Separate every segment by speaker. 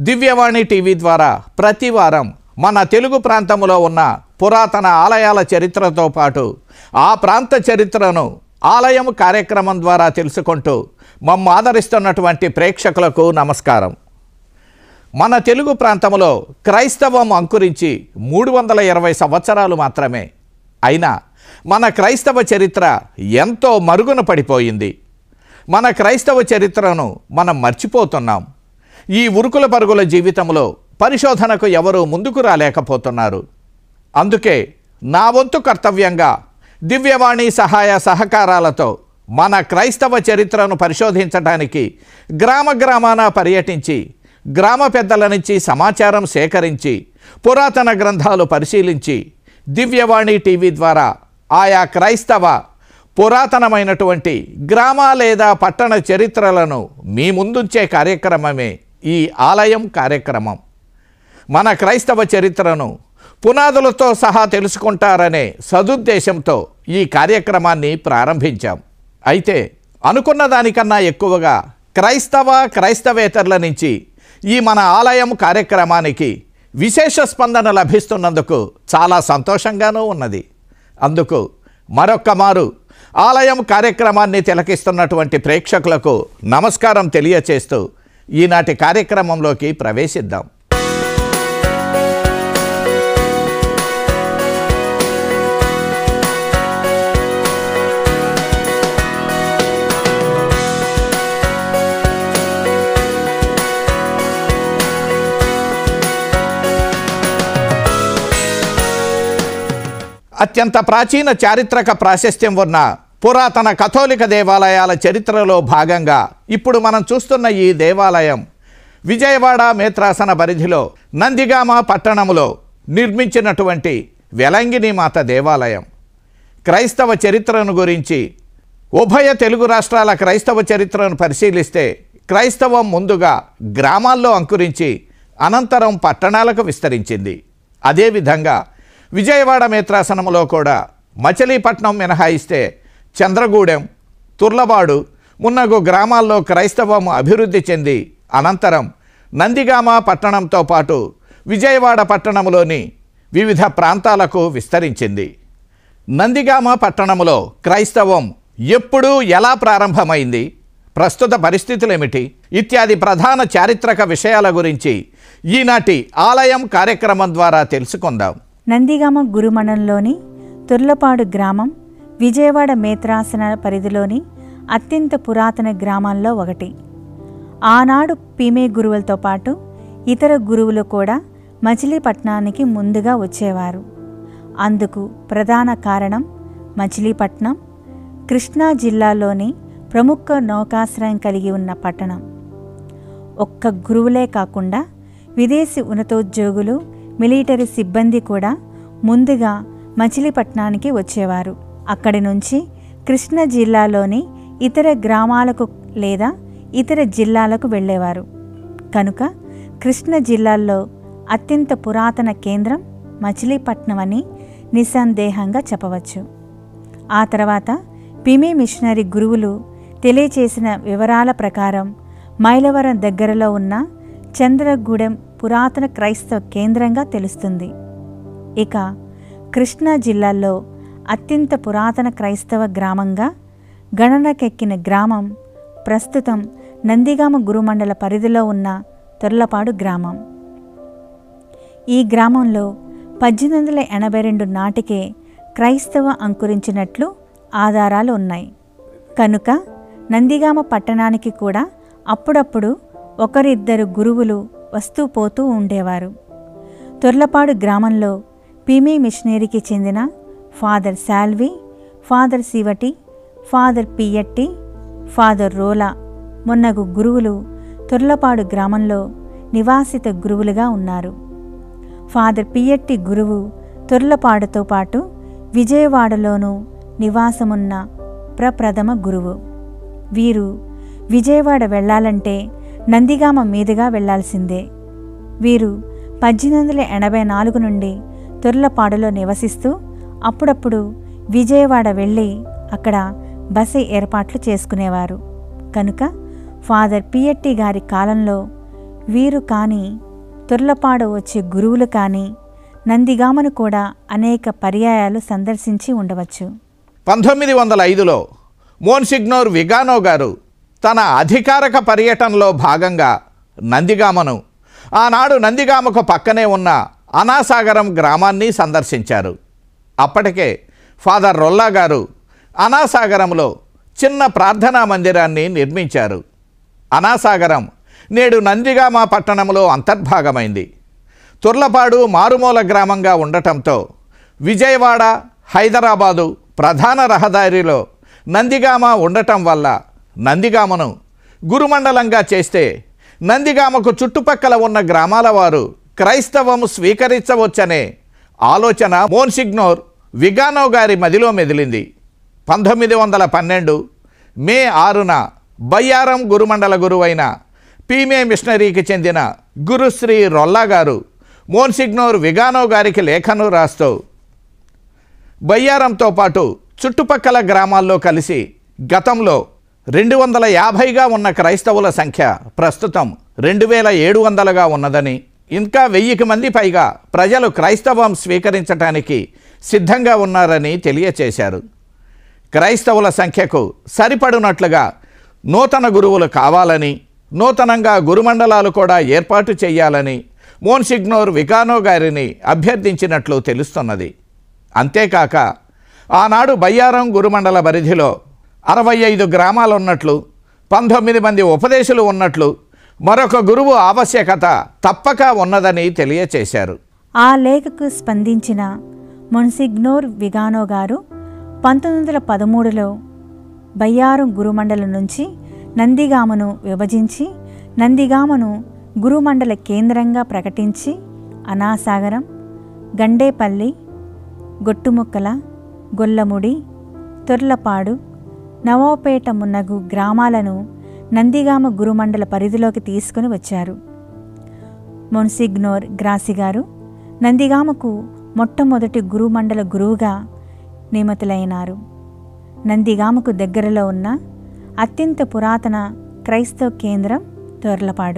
Speaker 1: దివ్యవాణి TV ద్వారా ప్రతి వారం మన తెలుగు ప్రాంతంలో ఉన్న పురాతన ఆలయాల చరిత్రతో పాటు ఆ ప్రాంత చరిత్రను ఆలయం కార్యక్రమం ద్వారా తెలుసుకుంటూ మమ్మ ఆదరిస్తున్నటువంటి ప్రేక్షకులకు నమస్కారం మన తెలుగు ప్రాంతంలో క్రైస్తవం అంకురించి మూడు వందల ఇరవై సంవత్సరాలు మాత్రమే అయినా మన క్రైస్తవ చరిత్ర ఎంతో మరుగున పడిపోయింది మన క్రైస్తవ చరిత్రను మనం మర్చిపోతున్నాం ఈ ఉరుకుల పరుగుల జీవితంలో పరిశోధనకు ఎవరూ ముందుకు రాలేకపోతున్నారు అందుకే నా వంతు కర్తవ్యంగా దివ్యవాణి సహాయ సహకారాలతో మన క్రైస్తవ చరిత్రను పరిశోధించడానికి గ్రామ గ్రామాన పర్యటించి గ్రామ పెద్దల నుంచి సమాచారం సేకరించి పురాతన గ్రంథాలు పరిశీలించి దివ్యవాణి టీవీ ద్వారా ఆయా క్రైస్తవ పురాతనమైనటువంటి గ్రామ లేదా పట్టణ చరిత్రలను మీ ముందుంచే కార్యక్రమమే ఈ ఆలయం కార్యక్రమం మన క్రైస్తవ చరిత్రను పునాదులతో సహా తెలుసుకుంటారనే సదుద్దేశంతో ఈ కార్యక్రమాన్ని ప్రారంభించాం అయితే అనుకున్న దానికన్నా ఎక్కువగా క్రైస్తవ క్రైస్తవేతరుల నుంచి ఈ మన ఆలయం కార్యక్రమానికి విశేష స్పందన లభిస్తున్నందుకు చాలా సంతోషంగానూ ఉన్నది అందుకు మరొక్క మారు ఆలయం కార్యక్రమాన్ని తిలకిస్తున్నటువంటి ప్రేక్షకులకు నమస్కారం తెలియచేస్తూ ఈనాటి కార్యక్రమంలోకి ప్రవేశిద్దాం అత్యంత ప్రాచీన చారిత్రక ప్రాశస్త్యం ఉన్న పురాతన కథోలిక దేవాలయాల చరిత్రలో భాగంగా ఇప్పుడు మనం చూస్తున్న ఈ దేవాలయం విజయవాడ మేత్రాసన పరిధిలో నందిగామ పట్టణంలో నిర్మించినటువంటి వెలంగిని మాత దేవాలయం క్రైస్తవ చరిత్రను గురించి ఉభయ తెలుగు రాష్ట్రాల క్రైస్తవ చరిత్రను పరిశీలిస్తే క్రైస్తవం ముందుగా గ్రామాల్లో అంకురించి అనంతరం పట్టణాలకు విస్తరించింది అదేవిధంగా విజయవాడ మేత్రాసనంలో కూడా మచిలీపట్నం మినహాయిస్తే చంద్రగూడెం తుర్లబాడు మున్నగు గ్రామాల్లో క్రైస్తవం అభివృద్ధి చెంది అనంతరం నందిగామ పట్టణంతో పాటు విజయవాడ పట్టణంలోని వివిధ ప్రాంతాలకు విస్తరించింది నందిగామ పట్టణంలో క్రైస్తవం ఎప్పుడు ఎలా ప్రారంభమైంది ప్రస్తుత పరిస్థితులేమిటి ఇత్యాది ప్రధాన చారిత్రక విషయాల గురించి ఈనాటి ఆలయం కార్యక్రమం ద్వారా తెలుసుకుందాం
Speaker 2: నందిగామ గురుమణంలోని తుర్లపాడు గ్రామం విజయవాడ మేత్రాసన పరిధిలోని అత్యంత పురాతన గ్రామాల్లో ఒకటి ఆనాడు పీమే గురువులతో పాటు ఇతర గురువులు కూడా మచిలీపట్నానికి ముందుగా వచ్చేవారు అందుకు ప్రధాన కారణం మచిలీపట్నం కృష్ణా జిల్లాలోని ప్రముఖ నౌకాశ్రయం కలిగి ఉన్న పట్టణం ఒక్క గురువులే కాకుండా విదేశీ ఉన్నతోద్యోగులు మిలిటరీ సిబ్బంది కూడా ముందుగా మచిలీపట్నానికి వచ్చేవారు అక్కడి నుంచి కృష్ణా జిల్లాలోని ఇతర గ్రామాలకు లేదా ఇతర జిల్లాలకు వెళ్ళేవారు కనుక కృష్ణా జిల్లాల్లో అత్యంత పురాతన కేంద్రం మచిలీపట్నం అని నిస్సందేహంగా చెప్పవచ్చు ఆ తర్వాత పిమే మిషనరీ గురువులు తెలియచేసిన వివరాల ప్రకారం మైలవరం దగ్గరలో ఉన్న చంద్రగూడెం పురాతన క్రైస్తవ కేంద్రంగా తెలుస్తుంది ఇక కృష్ణా జిల్లాలో అత్యంత పురాతన క్రైస్తవ గ్రామంగా గణనకెక్కిన గ్రామం ప్రస్తుతం నందిగామ గురుమండల పరిధిలో ఉన్న తొర్లపాడు గ్రామం ఈ గ్రామంలో పద్దెనిమిది వందల ఎనభై రెండు నాటికే క్రైస్తవ అంకురించినట్లు ఆధారాలు ఉన్నాయి కనుక నందిగామ పట్టణానికి కూడా అప్పుడప్పుడు ఒకరిద్దరు గురువులు వస్తూ పోతూ ఉండేవారు తొర్లపాడు గ్రామంలో పీమే మిషనరీకి చెందిన ఫాదర్ శాల్వి ఫాదర్ శివటి ఫాదర్ పియట్టి ఫాదర్ రోలా మొన్నగు గురువులు తొర్లపాడు గ్రామంలో నివాసిత గురువులుగా ఉన్నారు ఫాదర్ పియట్టి గురువు తొర్లపాడుతో పాటు విజయవాడలోనూ నివాసమున్న ప్రప్రథమ గురువు వీరు విజయవాడ వెళ్ళాలంటే నందిగామ మీదుగా వెళ్లాల్సిందే వీరు పద్దెనిమిది వందల ఎనభై నాలుగు నుండి తొర్లపాడులో నివసిస్తూ అప్పుడప్పుడు విజయవాడ వెళ్ళి అక్కడ బస ఏర్పాట్లు చేసుకునేవారు కనుక ఫాదర్ పియట్టి గారి కాలంలో వీరు కానీ తుర్లపాడు వచ్చే గురువులు కానీ నందిగామను కూడా అనేక పర్యాయాలు సందర్శించి ఉండవచ్చు
Speaker 1: పంతొమ్మిది వందల ఐదులో మోన్సిగ్నోర్ విగానో గారు తన అధికారక పర్యటనలో భాగంగా నందిగామను ఆనాడు నందిగామకు పక్కనే ఉన్న అనాసాగరం గ్రామాన్ని సందర్శించారు అప్పటికే ఫాదర్ రొల్లా గారు అనాసాగరంలో చిన్న ప్రార్థనా మందిరాన్ని నిర్మించారు అనాసాగరం నేడు నందిగామ పట్టణంలో అంతర్భాగమైంది తుర్లపాడు మారుమూల గ్రామంగా ఉండటంతో విజయవాడ హైదరాబాదు ప్రధాన రహదారిలో నందిగామ ఉండటం వల్ల నందిగామను గురుమండలంగా చేస్తే నందిగామకు చుట్టుపక్కల ఉన్న గ్రామాల వారు క్రైస్తవం స్వీకరించవచ్చనే ఆలోచన మోన్సిగ్నోర్ విగానో గారి మదిలో మెదిలింది పంతొమ్మిది వందల పన్నెండు మే ఆరున బయ్యారం గురుమండల గురువైన పీమే మిషనరీకి చెందిన గురుశ్రీ రొల్లా గారు మోన్సిగ్నోర్ విగానో గారికి లేఖను రాస్తూ బయ్యారంతో పాటు చుట్టుపక్కల గ్రామాల్లో కలిసి గతంలో రెండు వందల యాభైగా ఉన్న క్రైస్తవుల సంఖ్య ప్రస్తుతం రెండు వేల ఏడు వందలుగా ఉన్నదని ఇంకా వెయ్యికి మంది పైగా ప్రజలు క్రైస్తవం స్వీకరించటానికి సిద్ధంగా ఉన్నారని తెలియచేశారు క్రైస్తవుల సంఖ్యకు సరిపడునట్లుగా నూతన గురువులు కావాలని నూతనంగా గురుమండలాలు కూడా ఏర్పాటు చేయాలని మోన్సిగ్నోర్ వికానో గారిని అభ్యర్థించినట్లు తెలుస్తున్నది అంతేకాక ఆనాడు బయ్యారం గురుమండల పరిధిలో అరవై ఐదు గ్రామాలున్నట్లు పంతొమ్మిది మంది ఉపదేశులు ఉన్నట్లు మరొక గురువు ఆవశ్యకత తప్పక ఉన్నదని తెలియచేశారు
Speaker 2: ఆ లేఖకు స్పందించిన మొన్సిగ్నోర్ విగానో గారు పంతొమ్మిది వందల పదమూడులో బయ్యారం గురుమండలం నుంచి నందిగామను విభజించి నందిగామను గురుమండల కేంద్రంగా ప్రకటించి అనాసాగరం గండేపల్లి గొట్టుముక్కల గొల్లముడి తొర్లపాడు నవాపేట మున్నగు గ్రామాలను నందిగామ గురుమండల పరిధిలోకి తీసుకుని వచ్చారు మొన్సిగ్నోర్ గ్రాసి గారు నందిగామకు మొట్టమొదటి గురుమండల గురువుగా నియమితులైనారు నందిగామకు దగ్గరలో ఉన్న అత్యంత పురాతన క్రైస్తవ కేంద్రం తొర్లపాడు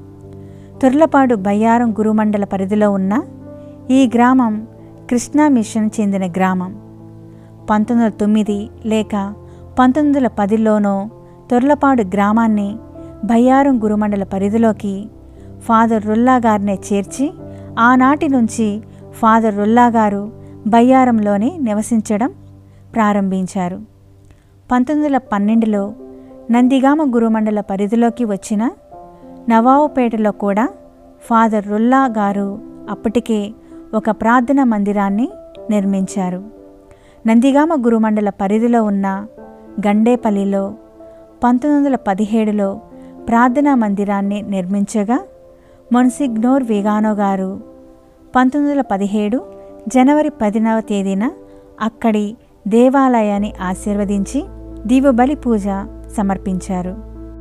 Speaker 2: తొర్లపాడు బయ్యారం గురుమండల పరిధిలో ఉన్న ఈ గ్రామం కృష్ణా మిషన్ చెందిన గ్రామం పంతొమ్మిది వందల తొమ్మిది లేక పంతొమ్మిది వందల పదిలోనో తొర్లపాడు గ్రామాన్ని బయ్యారం గురుమండల పరిధిలోకి ఫాదర్ రుల్లా గారినే చేర్చి ఆనాటి నుంచి ఫాదర్ రుల్లా గారు బయ్యారంలోనే నివసించడం ప్రారంభించారు పంతొమ్మిది వందల పన్నెండులో నందిగామ గురుమండల పరిధిలోకి వచ్చిన నవాబుపేటలో కూడా ఫాదర్ రుల్లా గారు అప్పటికే ఒక ప్రార్థనా మందిరాన్ని నిర్మించారు నందిగామ గురుమండల పరిధిలో ఉన్న గండేపల్లిలో పంతొమ్మిది వందల పదిహేడులో ప్రార్థనా మందిరాన్ని నిర్మించగా మొన్సిగ్నోర్ విగానో గారు పంతొమ్మిది వందల పదిహేడు జనవరి పదినవ తేదీన అక్కడి దేవాలయాన్ని ఆశీర్వదించి దీవబలి పూజ సమర్పించారు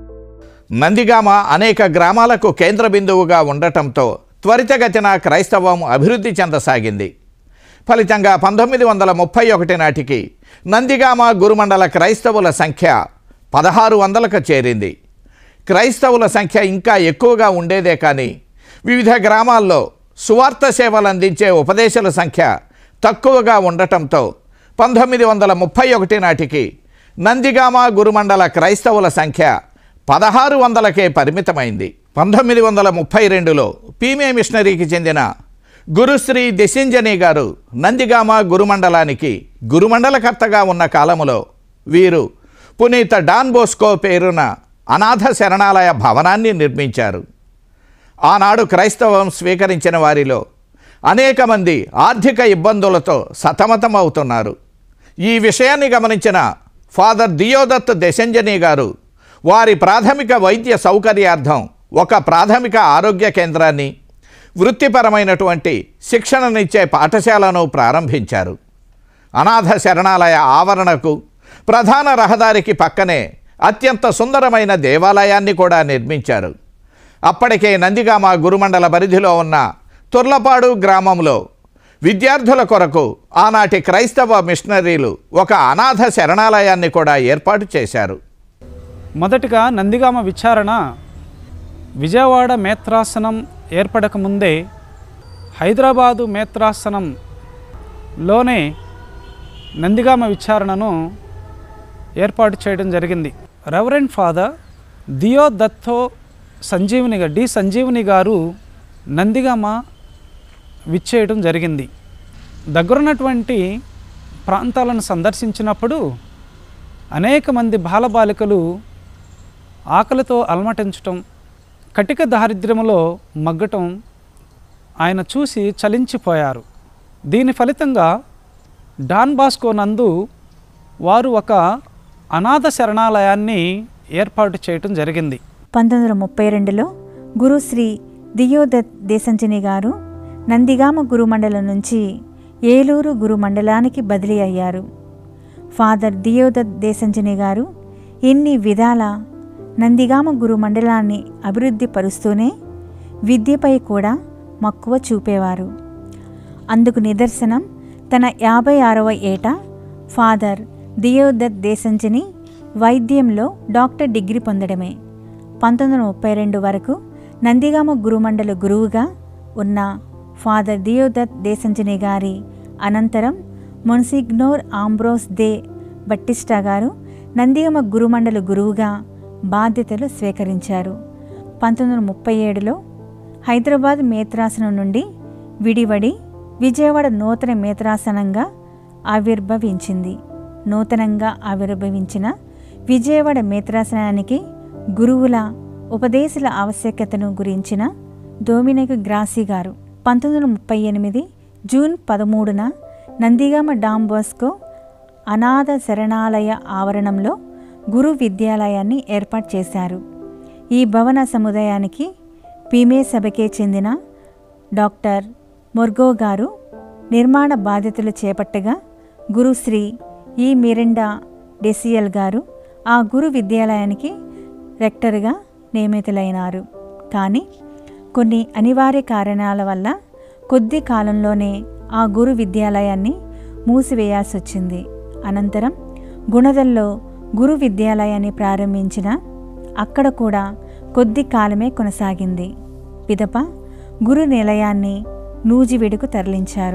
Speaker 1: నందిగామ అనేక గ్రామాలకు కేంద్ర బిందువుగా ఉండటంతో త్వరితగతిన క్రైస్తవం అభివృద్ధి చెందసాగింది ఫలితంగా పంతొమ్మిది వందల ముప్పై ఒకటి నాటికి నందిగామ గురుమండల క్రైస్తవుల సంఖ్య పదహారు వందలకు చేరింది క్రైస్తవుల సంఖ్య ఇంకా ఎక్కువగా ఉండేదే కానీ వివిధ గ్రామాల్లో సువార్త సేవలు అందించే ఉపదేశాల సంఖ్య తక్కువగా ఉండటంతో పంతొమ్మిది వందల ముప్పై ఒకటి నాటికి నందిగామ గురుమండల క్రైస్తవుల సంఖ్య పదహారు వందలకే పరిమితమైంది పంతొమ్మిది వందల ముప్పై రెండులో పీమే మిషనరీకి చెందిన గురుశ్రీ దిశింజని గారు నందిగామ గురుమండలానికి గురుమండలకర్తగా ఉన్న కాలములో వీరు పునీత డాన్ బోస్కో పేరున అనాథ శరణాలయ భవనాన్ని నిర్మించారు ఆనాడు క్రైస్తవం స్వీకరించిన వారిలో అనేక మంది ఆర్థిక ఇబ్బందులతో సతమతమవుతున్నారు ఈ విషయాన్ని గమనించిన ఫాదర్ దియోదత్ దశంజని గారు వారి ప్రాథమిక వైద్య సౌకర్యార్థం ఒక ప్రాథమిక ఆరోగ్య కేంద్రాన్ని వృత్తిపరమైనటువంటి శిక్షణనిచ్చే పాఠశాలను ప్రారంభించారు అనాథ శరణాలయ ఆవరణకు ప్రధాన రహదారికి పక్కనే అత్యంత సుందరమైన దేవాలయాన్ని కూడా నిర్మించారు అప్పటికే నందిగామ గురుమండల పరిధిలో ఉన్న తుర్లపాడు గ్రామంలో విద్యార్థుల కొరకు ఆనాటి క్రైస్తవ మిషనరీలు ఒక అనాథ శరణాలయాన్ని కూడా ఏర్పాటు చేశారు
Speaker 3: మొదటగా నందిగామ విచారణ విజయవాడ మేత్రాసనం ఏర్పడకముందే హైదరాబాదు మేత్రాసనంలోనే నందిగామ విచారణను ఏర్పాటు చేయడం జరిగింది రెవరెండ్ ఫాదర్ దియో దత్తో సంజీవుని గా- డి సంజీవుని గారు నందిగామ విచ్చేయడం జరిగింది దగ్గరున్నటువంటి ప్రాంతాలను సందర్శించినప్పుడు అనేక మంది బాలబాలికలు ఆకలితో అలమటించటం కటిక దారిద్ర్యములో మగ్గటం ఆయన చూసి చలించిపోయారు దీని ఫలితంగా డాన్ బాస్కో నందు వారు ఒక అనాథ శరణాలయాన్ని ఏర్పాటు చేయటం జరిగింది
Speaker 2: పంతొమ్మిది వందల ముప్పై రెండులో గురుశ్రీ దియోదత్ దేశంచిని గారు నందిగామ గురుమండలం నుంచి ఏలూరు గురుమండలానికి బదిలీ అయ్యారు ఫాదర్ దియోదత్ దేశంచిని గారు ఇన్ని విధాల నందిగామ గురుమండలాన్ని అభివృద్ధి పరుస్తూనే విద్యపై కూడా మక్కువ చూపేవారు అందుకు నిదర్శనం తన యాభై ఆరవ ఏట ఫాదర్ దియోదత్ దేశంచిని వైద్యంలో డాక్టర్ డిగ్రీ పొందడమే పంతొమ్మిది వందల ముప్పై రెండు వరకు నందిగామ గురుమండల గురువుగా ఉన్న ఫాదర్ దియోదత్ దేశంచిని గారి అనంతరం మొన్సిగ్నోర్ ఆంబ్రోస్ దే బట్టిస్టా గారు నందిగామ గురుమండల గురువుగా బాధ్యతలు స్వీకరించారు పంతొమ్మిది వందల ముప్పై ఏడులో హైదరాబాద్ మేత్రాసనం నుండి విడివడి విజయవాడ నూతన మేత్రాసనంగా ఆవిర్భవించింది నూతనంగా ఆవిర్భవించిన విజయవాడ మేత్రాసనానికి గురువుల ఉపదేశాల ఆవశ్యకతను గురించిన డొమినిక్ గ్రాసి గారు పంతొమ్మిది వందల ముప్పై ఎనిమిది జూన్ పదమూడున నందిగామ డామ్ బోస్కో అనాథ శరణాలయ ఆవరణంలో గురు విద్యాలయాన్ని ఏర్పాటు చేశారు ఈ భవన సముదాయానికి పీమే సభకే చెందిన డాక్టర్ మొర్గో గారు నిర్మాణ బాధ్యతలు చేపట్టగా గురుశ్రీ ఈ మిరిండా డెసియల్ గారు ఆ గురు విద్యాలయానికి రెక్టర్గా నియమితులైనారు కానీ కొన్ని అనివార్య కారణాల వల్ల కొద్ది కాలంలోనే ఆ గురు విద్యాలయాన్ని మూసివేయాల్సి వచ్చింది అనంతరం గుణదల్లో గురు విద్యాలయాన్ని ప్రారంభించిన అక్కడ కూడా కొద్ది కాలమే కొనసాగింది పిదప గురు నిలయాన్ని నూజివీడుకు తరలించారు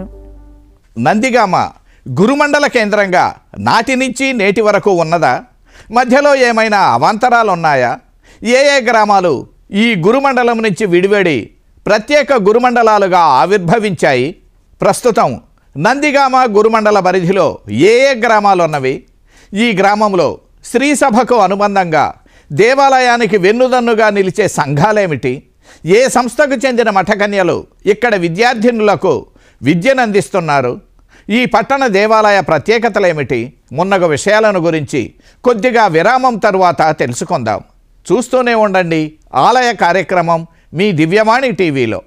Speaker 1: నందిగామ గురుమండల కేంద్రంగా నాటి నుంచి నేటి వరకు ఉన్నదా మధ్యలో ఏమైనా అవాంతరాలు ఉన్నాయా ఏ ఏ గ్రామాలు ఈ గురుమండలం నుంచి విడివడి ప్రత్యేక గురుమండలాలుగా ఆవిర్భవించాయి ప్రస్తుతం నందిగామ గురుమండల పరిధిలో ఏ ఏ గ్రామాలు ఉన్నవి ఈ గ్రామంలో శ్రీ సభకు అనుబంధంగా దేవాలయానికి వెన్నుదన్నుగా నిలిచే సంఘాలేమిటి ఏ సంస్థకు చెందిన మఠకన్యలు ఇక్కడ విద్యార్థినులకు విద్యను అందిస్తున్నారు ఈ పట్టణ దేవాలయ ప్రత్యేకతలేమిటి మున్నగు విషయాలను గురించి కొద్దిగా విరామం తరువాత తెలుసుకుందాం చూస్తూనే ఉండండి ఆలయ కార్యక్రమం మీ దివ్యవాణి టీవీలో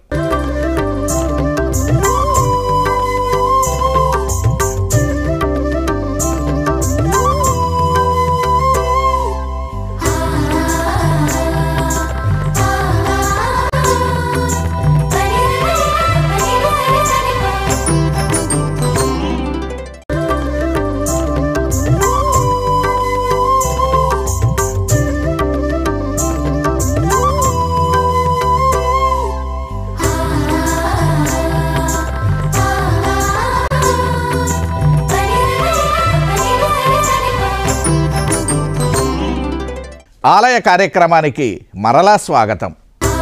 Speaker 1: ఆలయ కార్యక్రమానికి మరలా స్వాగతం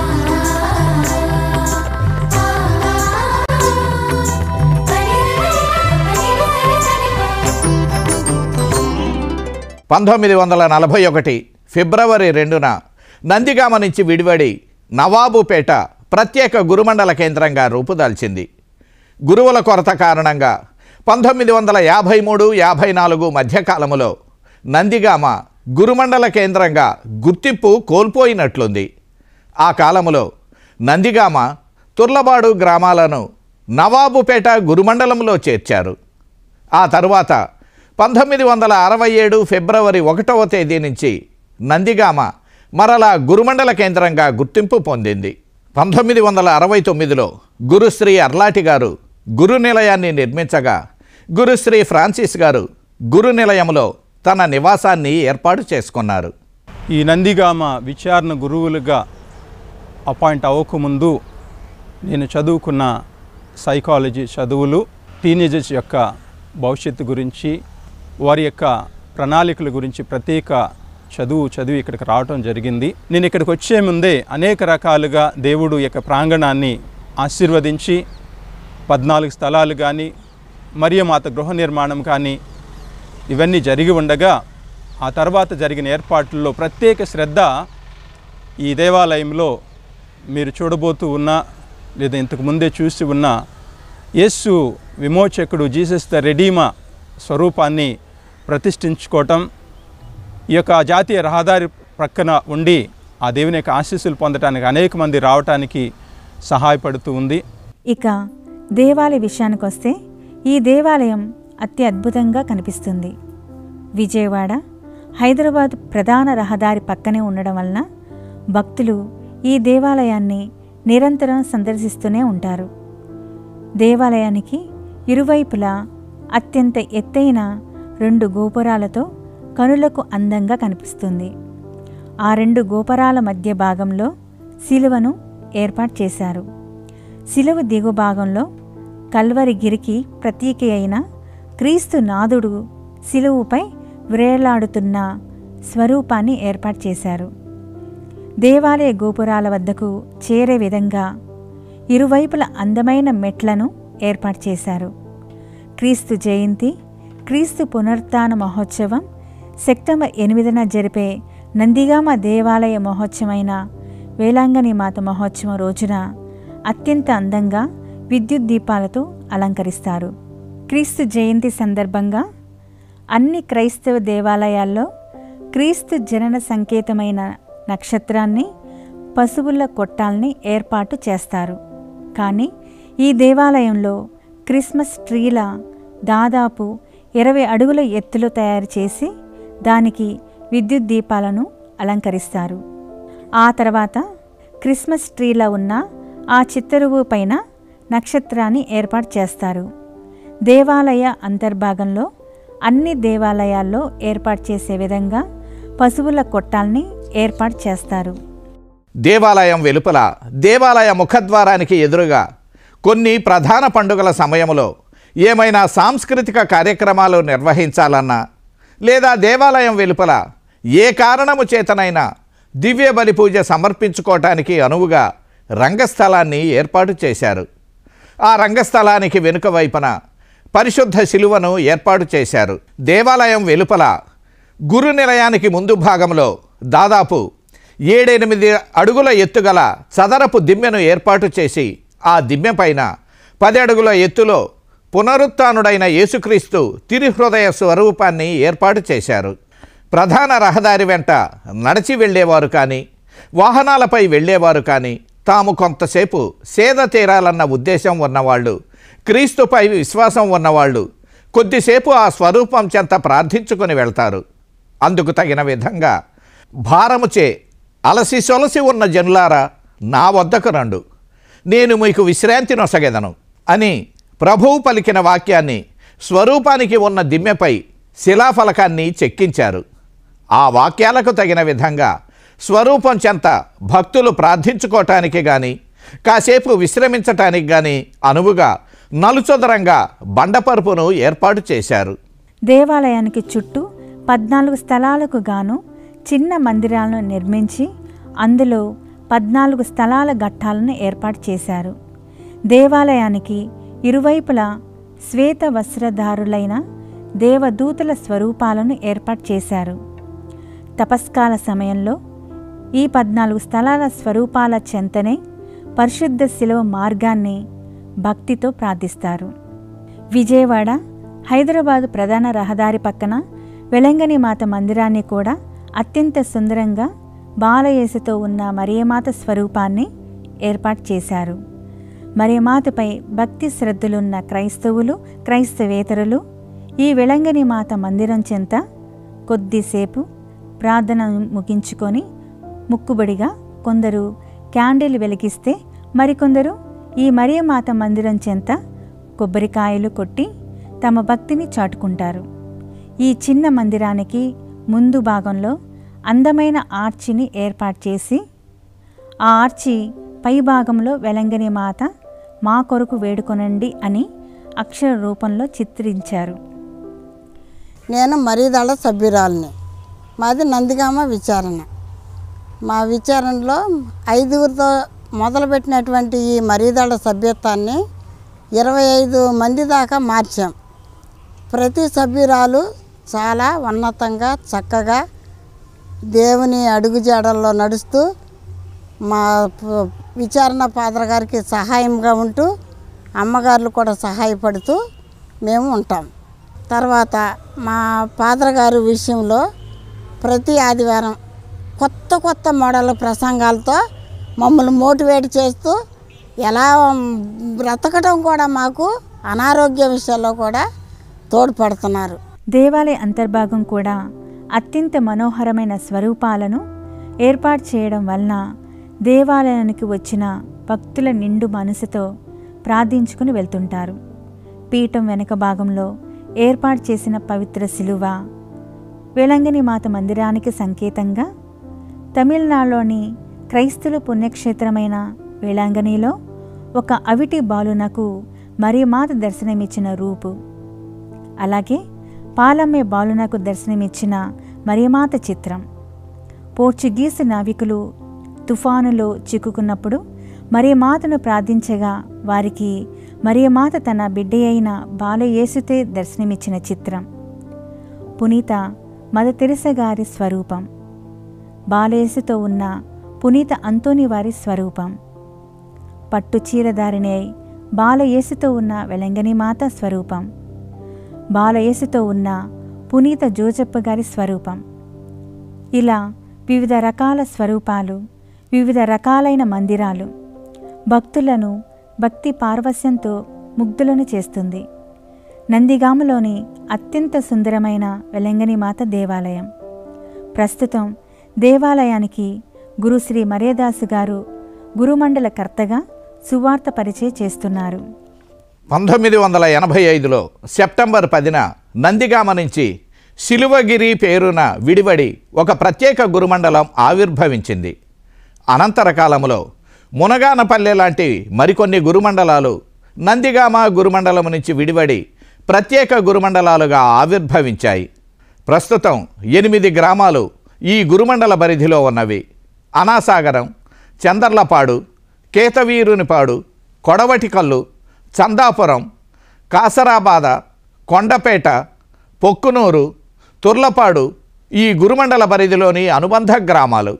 Speaker 1: పంతొమ్మిది వందల నలభై ఒకటి ఫిబ్రవరి రెండున నందిగామ నుంచి విడివడి నవాబుపేట ప్రత్యేక గురుమండల కేంద్రంగా రూపుదాల్చింది గురువుల కొరత కారణంగా పంతొమ్మిది వందల యాభై మూడు యాభై నాలుగు మధ్యకాలములో నందిగామ గురుమండల కేంద్రంగా గుర్తింపు కోల్పోయినట్లుంది ఆ కాలములో నందిగామ తుర్లబాడు గ్రామాలను నవాబుపేట గురుమండలంలో చేర్చారు ఆ తరువాత పంతొమ్మిది వందల అరవై ఏడు ఫిబ్రవరి ఒకటవ తేదీ నుంచి నందిగామ మరలా గురుమండల కేంద్రంగా గుర్తింపు పొందింది పంతొమ్మిది వందల అరవై తొమ్మిదిలో గురుశ్రీ అర్లాటి గారు గురు నిలయాన్ని నిర్మించగా గురుశ్రీ ఫ్రాన్సిస్ గారు గురు నిలయంలో తన నివాసాన్ని ఏర్పాటు చేసుకున్నారు
Speaker 4: ఈ నందిగామ విచారణ గురువులుగా అపాయింట్ అవ్వకముందు నేను చదువుకున్న సైకాలజీ చదువులు టీనేజర్స్ యొక్క భవిష్యత్తు గురించి వారి యొక్క ప్రణాళికల గురించి ప్రత్యేక చదువు చదివి ఇక్కడికి రావటం జరిగింది నేను ఇక్కడికి వచ్చే ముందే అనేక రకాలుగా దేవుడు యొక్క ప్రాంగణాన్ని ఆశీర్వదించి పద్నాలుగు స్థలాలు కానీ మరియమాత గృహ నిర్మాణం కానీ ఇవన్నీ జరిగి ఉండగా ఆ తర్వాత జరిగిన ఏర్పాట్లలో ప్రత్యేక శ్రద్ధ ఈ దేవాలయంలో మీరు చూడబోతూ ఉన్న లేదా ఇంతకు ముందే చూసి ఉన్న యేసు విమోచకుడు జీసస్ ద రెడీమా స్వరూపాన్ని ప్రతిష్ఠించుకోవటం ఈ యొక్క జాతీయ రహదారి ప్రక్కన ఉండి ఆ దేవుని యొక్క ఆశీస్సులు పొందడానికి అనేక మంది రావటానికి సహాయపడుతూ ఉంది
Speaker 2: ఇక దేవాలయ విషయానికి వస్తే ఈ దేవాలయం అతి అద్భుతంగా కనిపిస్తుంది విజయవాడ హైదరాబాద్ ప్రధాన రహదారి పక్కనే ఉండడం వలన భక్తులు ఈ దేవాలయాన్ని నిరంతరం సందర్శిస్తూనే ఉంటారు దేవాలయానికి ఇరువైపులా అత్యంత ఎత్తైన రెండు గోపురాలతో కనులకు అందంగా కనిపిస్తుంది ఆ రెండు గోపురాల మధ్య భాగంలో శిలువను ఏర్పాటు చేశారు శిలువ దిగు భాగంలో కల్వరి గిరికి ప్రతీక అయిన క్రీస్తు నాదుడు శిలువుపై వ్రేలాడుతున్న స్వరూపాన్ని ఏర్పాటు చేశారు దేవాలయ గోపురాల వద్దకు చేరే విధంగా ఇరువైపుల అందమైన మెట్లను ఏర్పాటు చేశారు క్రీస్తు జయంతి క్రీస్తు పునరుత్థాన మహోత్సవం సెప్టెంబర్ ఎనిమిదిన జరిపే నందిగామ దేవాలయ మహోత్సవమైన వేలాంగని మాత మహోత్సవం రోజున అత్యంత అందంగా విద్యుత్ దీపాలతో అలంకరిస్తారు క్రీస్తు జయంతి సందర్భంగా అన్ని క్రైస్తవ దేవాలయాల్లో క్రీస్తు జనన సంకేతమైన నక్షత్రాన్ని పశువుల కొట్టాల్ని ఏర్పాటు చేస్తారు కానీ ఈ దేవాలయంలో క్రిస్మస్ ట్రీల దాదాపు ఇరవై అడుగుల ఎత్తులో తయారు చేసి దానికి విద్యుత్ దీపాలను అలంకరిస్తారు ఆ తర్వాత క్రిస్మస్ ట్రీలా ఉన్న ఆ చిత్తరువు పైన నక్షత్రాన్ని ఏర్పాటు చేస్తారు దేవాలయ అంతర్భాగంలో అన్ని దేవాలయాల్లో ఏర్పాటు చేసే విధంగా పశువుల కొట్టాల్ని ఏర్పాటు చేస్తారు
Speaker 1: దేవాలయం వెలుపల దేవాలయ ముఖద్వారానికి ఎదురుగా కొన్ని ప్రధాన పండుగల సమయంలో ఏమైనా సాంస్కృతిక కార్యక్రమాలు నిర్వహించాలన్నా లేదా దేవాలయం వెలుపల ఏ కారణము చేతనైనా దివ్య బలి పూజ సమర్పించుకోవటానికి అనువుగా రంగస్థలాన్ని ఏర్పాటు చేశారు ఆ రంగస్థలానికి వెనుక వైపున పరిశుద్ధ శిలువను ఏర్పాటు చేశారు దేవాలయం వెలుపల గురు నిలయానికి ముందు భాగంలో దాదాపు ఏడెనిమిది అడుగుల ఎత్తుగల చదరపు దిమ్మెను ఏర్పాటు చేసి ఆ దిమ్మె పైన పది అడుగుల ఎత్తులో పునరుత్నుడైన యేసుక్రీస్తు తిరుహృదయ స్వరూపాన్ని ఏర్పాటు చేశారు ప్రధాన రహదారి వెంట నడిచి వెళ్ళేవారు కానీ వాహనాలపై వెళ్ళేవారు కానీ తాము కొంతసేపు సేద తీరాలన్న ఉద్దేశం ఉన్నవాళ్ళు క్రీస్తుపై విశ్వాసం ఉన్నవాళ్ళు కొద్దిసేపు ఆ స్వరూపం చెంత ప్రార్థించుకొని వెళ్తారు అందుకు తగిన విధంగా భారముచే అలసి సొలసి ఉన్న జనులారా నా వద్దకు రండు నేను మీకు విశ్రాంతి నొసగెదను అని ప్రభువు పలికిన వాక్యాన్ని స్వరూపానికి ఉన్న దిమ్మెపై శిలాఫలకాన్ని చెక్కించారు ఆ వాక్యాలకు తగిన విధంగా స్వరూపం చెంత భక్తులు ప్రార్థించుకోవటానికి కానీ కాసేపు విశ్రమించటానికి కానీ అనువుగా నలుచదరంగా బండపరుపును ఏర్పాటు చేశారు
Speaker 2: దేవాలయానికి చుట్టూ పద్నాలుగు స్థలాలకు గాను చిన్న మందిరాలను నిర్మించి అందులో పద్నాలుగు స్థలాల ఘట్టాలను ఏర్పాటు చేశారు దేవాలయానికి ఇరువైపులా శ్వేత వస్త్రధారులైన దేవదూతల స్వరూపాలను ఏర్పాటు చేశారు తపస్కాల సమయంలో ఈ పద్నాలుగు స్థలాల స్వరూపాల చెంతనే పరిశుద్ధ శిలువ మార్గాన్ని భక్తితో ప్రార్థిస్తారు విజయవాడ హైదరాబాదు ప్రధాన రహదారి పక్కన వెలంగని మాత మందిరాన్ని కూడా అత్యంత సుందరంగా బాలయేసుతో ఉన్న మరియమాత స్వరూపాన్ని ఏర్పాటు చేశారు మరియమాతపై భక్తి శ్రద్ధలున్న క్రైస్తవులు క్రైస్తవేతరులు ఈ వెలంగని మాత మందిరం చెంత కొద్దిసేపు ప్రార్థన ముగించుకొని ముక్కుబడిగా కొందరు క్యాండిల్ వెలిగిస్తే మరికొందరు ఈ మరియమాత మందిరం చెంత కొబ్బరికాయలు కొట్టి తమ భక్తిని చాటుకుంటారు ఈ చిన్న మందిరానికి ముందు భాగంలో అందమైన ఆర్చిని ఏర్పాటు చేసి ఆ ఆర్చి పైభాగంలో వెలంగని మాత మా కొరకు వేడుకొనండి అని అక్షర రూపంలో చిత్రించారు
Speaker 5: నేను మరీదళ సభ్యురాలిని మాది నందిగామ విచారణ మా విచారణలో ఐదుగురితో మొదలుపెట్టినటువంటి ఈ మరీదళ సభ్యత్వాన్ని ఇరవై ఐదు మంది దాకా మార్చాం ప్రతి సభ్యురాలు చాలా ఉన్నతంగా చక్కగా దేవుని అడుగుజాడల్లో నడుస్తూ మా ప- విచారణ పాత్ర గారికి సహాయంగా ఉంటూ అమ్మగారులు కూడా సహాయపడుతూ మేము ఉంటాం తర్వాత మా పాత్ర గారి విషయంలో ప్రతి ఆదివారం కొత్త కొత్త మోడల్ ప్రసంగాలతో మమ్మల్ని మోటివేట్ చేస్తూ ఎలా బ్రతకడం కూడా మాకు అనారోగ్య విషయాల్లో కూడా తోడ్పడుతున్నారు
Speaker 2: దేవాలయ అంతర్భాగం కూడా అత్యంత మనోహరమైన స్వరూపాలను ఏర్పాటు చేయడం వలన దేవాలయానికి వచ్చిన భక్తుల నిండు మనసుతో ప్రార్థించుకుని వెళ్తుంటారు పీఠం వెనుక భాగంలో ఏర్పాటు చేసిన పవిత్ర శిలువ వేలంగిని మాత మందిరానికి సంకేతంగా తమిళనాడులోని క్రైస్తుల పుణ్యక్షేత్రమైన వేళాంగనిలో ఒక అవిటి బాలునకు మరి మాత దర్శనమిచ్చిన రూపు అలాగే పాలమ్మే బాలునకు దర్శనమిచ్చిన మరియమాత చిత్రం పోర్చుగీసు నావికులు తుఫానులో చిక్కుకున్నప్పుడు మరియమాతను ప్రార్థించగా వారికి మరియమాత తన బిడ్డ అయిన బాలయేసుతే దర్శనమిచ్చిన చిత్రం పునీత మద తెరిస గారి స్వరూపం బాలయేసుతో ఉన్న పునీత అంతోని వారి స్వరూపం పట్టు చీరధారిణి అయి బాలయేసుతో ఉన్న వెలంగని మాత స్వరూపం బాలయేసుతో ఉన్న పునీత జోజప్ప గారి స్వరూపం ఇలా వివిధ రకాల స్వరూపాలు వివిధ రకాలైన మందిరాలు భక్తులను భక్తి పార్వస్యంతో ముగ్ధులను చేస్తుంది నందిగామలోని అత్యంత సుందరమైన వెలంగని మాత దేవాలయం ప్రస్తుతం దేవాలయానికి గురుశ్రీ మర్యాదాసు గారు గురుమండల కర్తగా సువార్త పరిచయ చేస్తున్నారు
Speaker 1: పంతొమ్మిది వందల ఎనభై ఐదులో సెప్టెంబర్ పదిన నందిగామ నుంచి శిలువగిరి పేరున విడివడి ఒక ప్రత్యేక గురుమండలం ఆవిర్భవించింది అనంతర కాలంలో మునగానపల్లె లాంటి మరికొన్ని గురుమండలాలు నందిగామ గురుమండలం నుంచి విడివడి ప్రత్యేక గురుమండలాలుగా ఆవిర్భవించాయి ప్రస్తుతం ఎనిమిది గ్రామాలు ఈ గురుమండల పరిధిలో ఉన్నవి అనాసాగరం చందర్లపాడు కేతవీరునిపాడు కొడవటికల్లు చందాపురం కాసరాబాద కొండపేట పొక్కునూరు తుర్లపాడు ఈ గురుమండల పరిధిలోని అనుబంధ గ్రామాలు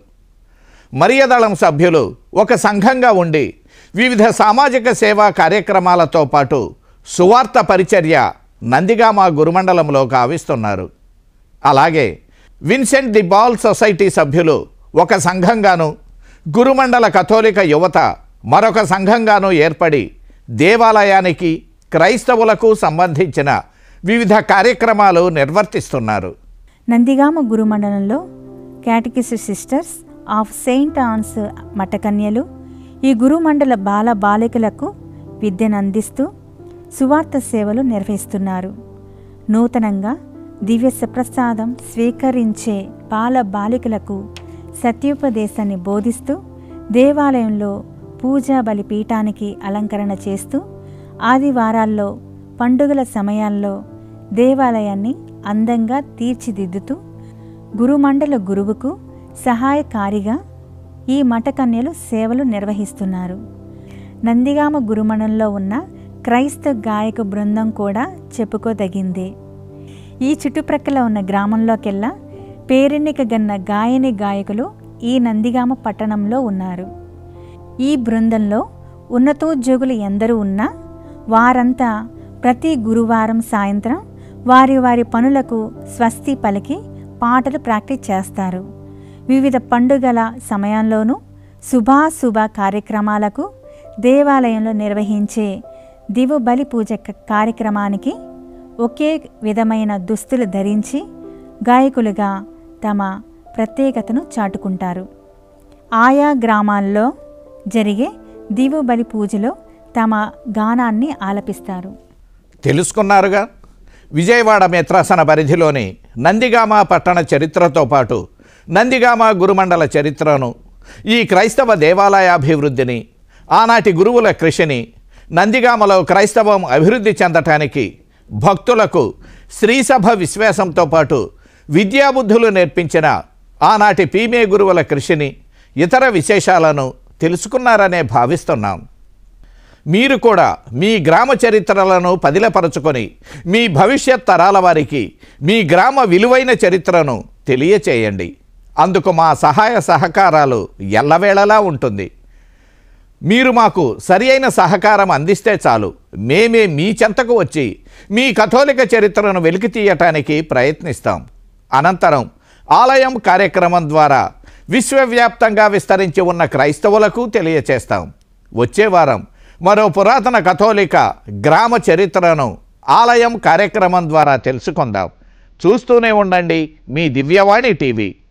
Speaker 1: మరియదళం సభ్యులు ఒక సంఘంగా ఉండి వివిధ సామాజిక సేవా కార్యక్రమాలతో పాటు సువార్త పరిచర్య నందిగామ గురుమండలంలో కావిస్తున్నారు అలాగే విన్సెంట్ ది బాల్ సొసైటీ సభ్యులు ఒక సంఘంగాను గురుమండల కథోలిక యువత మరొక సంఘంగాను ఏర్పడి దేవాలయానికి క్రైస్తవులకు సంబంధించిన వివిధ కార్యక్రమాలు నిర్వర్తిస్తున్నారు
Speaker 2: నందిగామ గురుమండలంలో catechist sisters of saint Anne's మఠకన్యలు ఈ గురుమండల బాల బాలికలకు విద్యను అందిస్తూ సువార్త సేవలు నిర్వహిస్తున్నారు నూతనంగా దివ్య సప్రసాదం స్వీకరించే బాల బాలికలకు సత్యోపదేశాన్ని బోధిస్తూ దేవాలయంలో పూజా బలిపీఠానికి అలంకరణ చేస్తూ ఆదివారాల్లో పండుగల సమయాల్లో దేవాలయాన్ని అందంగా తీర్చిదిద్దుతూ గురుమండల గురువుకు సహాయకారిగా ఈ మఠకన్యలు సేవలు నిర్వహిస్తున్నారు నందిగామ గురుమండలంలో ఉన్న క్రైస్తవ గాయక బృందం కూడా చెప్పుకోదగిందే ఈ చుట్టుప్రక్కల ఉన్న గ్రామంలోకెల్లా పేరెన్నిక గన్న గాయని గాయకులు ఈ నందిగామ పట్టణంలో ఉన్నారు ఈ బృందంలో ఉన్నతోద్యోగులు ఎందరూ ఉన్నా వారంతా ప్రతి గురువారం సాయంత్రం వారి వారి పనులకు స్వస్తి పలికి పాటలు ప్రాక్టీస్ చేస్తారు వివిధ పండుగల సమయంలోనూ శుభాశుభ కార్యక్రమాలకు దేవాలయంలో నిర్వహించే దివు బలి పూజ క- కార్యక్రమానికి ఒకే విధమైన దుస్తులు ధరించి గాయకులుగా తమ ప్రత్యేకతను చాటుకుంటారు ఆయా గ్రామాల్లో జరిగే దివు బలి పూజలో తమ గానాన్ని ఆలపిస్తారు
Speaker 1: తెలుసుకున్నారుగా విజయవాడ మిత్రాసన పరిధిలోని నందిగామ పట్టణ చరిత్రతో పాటు నందిగామ గురుమండల చరిత్రను ఈ క్రైస్తవ దేవాలయాభివృద్ధిని ఆనాటి గురువుల కృషిని నందిగామలో క్రైస్తవం అభివృద్ధి చెందటానికి భక్తులకు శ్రీసభ విశ్వాసంతో పాటు విద్యాబుద్ధులు నేర్పించిన ఆనాటి పీమే గురువుల కృషిని ఇతర విశేషాలను తెలుసుకున్నారనే భావిస్తున్నాం మీరు కూడా మీ గ్రామ చరిత్రలను పదిలపరచుకొని మీ భవిష్యత్ తరాల వారికి మీ గ్రామ విలువైన చరిత్రను తెలియచేయండి అందుకు మా సహాయ సహకారాలు ఎల్లవేళలా ఉంటుంది మీరు మాకు సరి అయిన సహకారం అందిస్తే చాలు మేమే మీ చెంతకు వచ్చి మీ కథోలిక చరిత్రను వెలికి తీయటానికి ప్రయత్నిస్తాం అనంతరం ఆలయం కార్యక్రమం ద్వారా విశ్వవ్యాప్తంగా విస్తరించి ఉన్న క్రైస్తవులకు తెలియచేస్తాం వచ్చే వారం మరో పురాతన కథోలిక గ్రామ చరిత్రను ఆలయం కార్యక్రమం ద్వారా తెలుసుకుందాం చూస్తూనే ఉండండి మీ దివ్యవాణి టీవీ